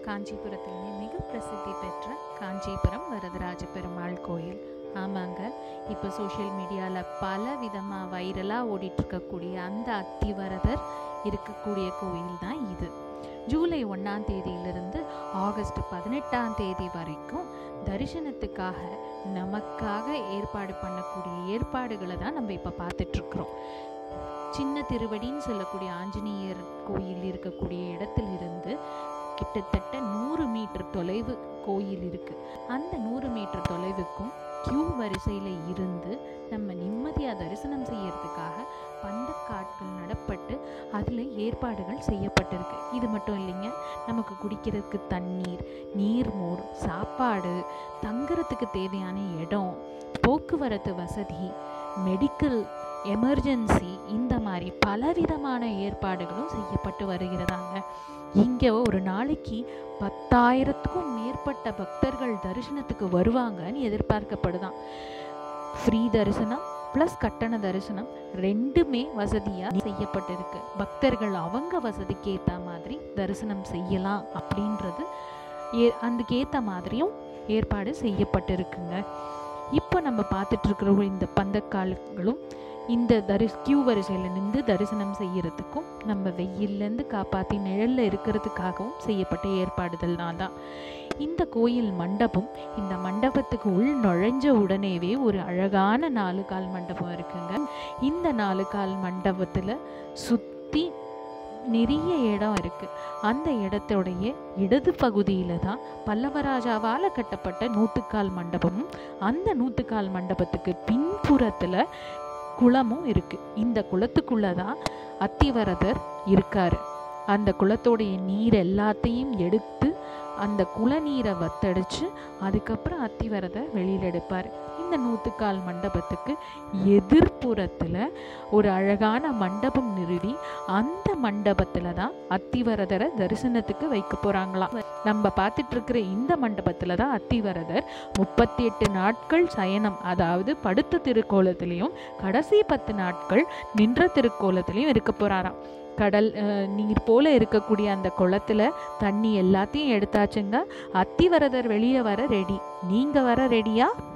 காஞ்சிபுரத்திலேயே மிக பிரசித்தி பெற்ற காஞ்சிபுரம் வரதராஜ பெருமாள் கோயில் ஆமாங்க இப்போ சோஷியல் மீடியாவில் பல விதமாக வைரலாக ஓடிட்டு இருக்கக்கூடிய அந்த அத்திவரதர் இருக்கக்கூடிய கோயில் தான் இது ஜூலை ஒன்றாம் தேதியிலிருந்து ஆகஸ்ட் பதினெட்டாம் தேதி வரைக்கும் தரிசனத்துக்காக நமக்காக ஏற்பாடு பண்ணக்கூடிய ஏற்பாடுகளை தான் நம்ம இப்போ பார்த்துட்ருக்குறோம் சின்ன திருவடின்னு சொல்லக்கூடிய ஆஞ்சநேயர் கோயில் இருக்கக்கூடிய இடத்திலிருந்து கிட்டத்தட்ட நூறு மீட்டர் தொலைவு கோயில் இருக்குது அந்த நூறு மீட்டர் தொலைவுக்கும் கியூ வரிசையில் இருந்து நம்ம நிம்மதியாக தரிசனம் செய்யறதுக்காக பந்தக்காட்கள் நடப்பட்டு அதில் ஏற்பாடுகள் செய்யப்பட்டிருக்கு இது மட்டும் இல்லைங்க நமக்கு குடிக்கிறதுக்கு தண்ணீர் நீர்மோர் சாப்பாடு தங்குறதுக்கு தேவையான இடம் போக்குவரத்து வசதி மெடிக்கல் எமர்ஜென்சி இந்த மாதிரி பலவிதமான ஏற்பாடுகளும் செய்யப்பட்டு வருகிறதாங்க இங்கே ஒரு நாளைக்கு பத்தாயிரத்துக்கும் மேற்பட்ட பக்தர்கள் தரிசனத்துக்கு வருவாங்கன்னு எதிர்பார்க்கப்படுதான் ஃப்ரீ தரிசனம் ப்ளஸ் கட்டண தரிசனம் ரெண்டுமே வசதியாக செய்யப்பட்டிருக்கு பக்தர்கள் அவங்க வசதிக்கு ஏற்ற மாதிரி தரிசனம் செய்யலாம் அப்படின்றது ஏ அதுக்கேற்ற மாதிரியும் ஏற்பாடு செய்யப்பட்டிருக்குங்க இப்போ நம்ம பார்த்துட்டு இருக்கிற இந்த பந்தக்கால்களும் இந்த தரி கியூ வரிசையில் நின்று தரிசனம் செய்யறதுக்கும் நம்ம வெயில்லேருந்து காப்பாற்றி நிழலில் இருக்கிறதுக்காகவும் செய்யப்பட்ட ஏற்பாடுகள் தான் தான் இந்த கோயில் மண்டபம் இந்த மண்டபத்துக்கு உள் நுழைஞ்ச உடனேவே ஒரு அழகான நாலு கால் மண்டபம் இருக்குங்க இந்த நாலு கால் மண்டபத்தில் சுற்றி நிறைய இடம் இருக்குது அந்த இடத்தோடைய இடது பகுதியில் தான் பல்லவராஜாவால் கட்டப்பட்ட நூற்றுக்கால் மண்டபமும் அந்த நூற்றுக்கால் மண்டபத்துக்கு பின்புறத்தில் குளமும் இருக்குது இந்த குளத்துக்குள்ளே தான் அத்திவரதர் இருக்கார் அந்த குளத்தோடைய நீர் எல்லாத்தையும் எடுத்து அந்த குளநீரை வத்தடிச்சு அதுக்கப்புறம் அத்திவரதர் வெளியில் எடுப்பார் இந்த நூற்றுக்கால் மண்டபத்துக்கு எதிர்ப்புறத்தில் ஒரு அழகான மண்டபம் நிறுவி அந்த மண்டபத்தில் தான் அத்திவரதரை தரிசனத்துக்கு வைக்க போகிறாங்களாம் நம்ம பார்த்துட்டு இருக்கிற இந்த மண்டபத்தில் தான் அத்திவரதர் முப்பத்தி எட்டு நாட்கள் சயனம் அதாவது படுத்த திருக்கோலத்திலையும் கடைசி பத்து நாட்கள் நின்ற திருக்கோலத்திலையும் இருக்க போகிறாராம் கடல் அஹ், நீர் போல இருக்கக்கூடிய அந்த குளத்துல தண்ணி எல்லாத்தையும் எடுத்தாச்சுங்க அத்திவரதர் வெளியே வர ரெடி நீங்கள் வர ரெடியா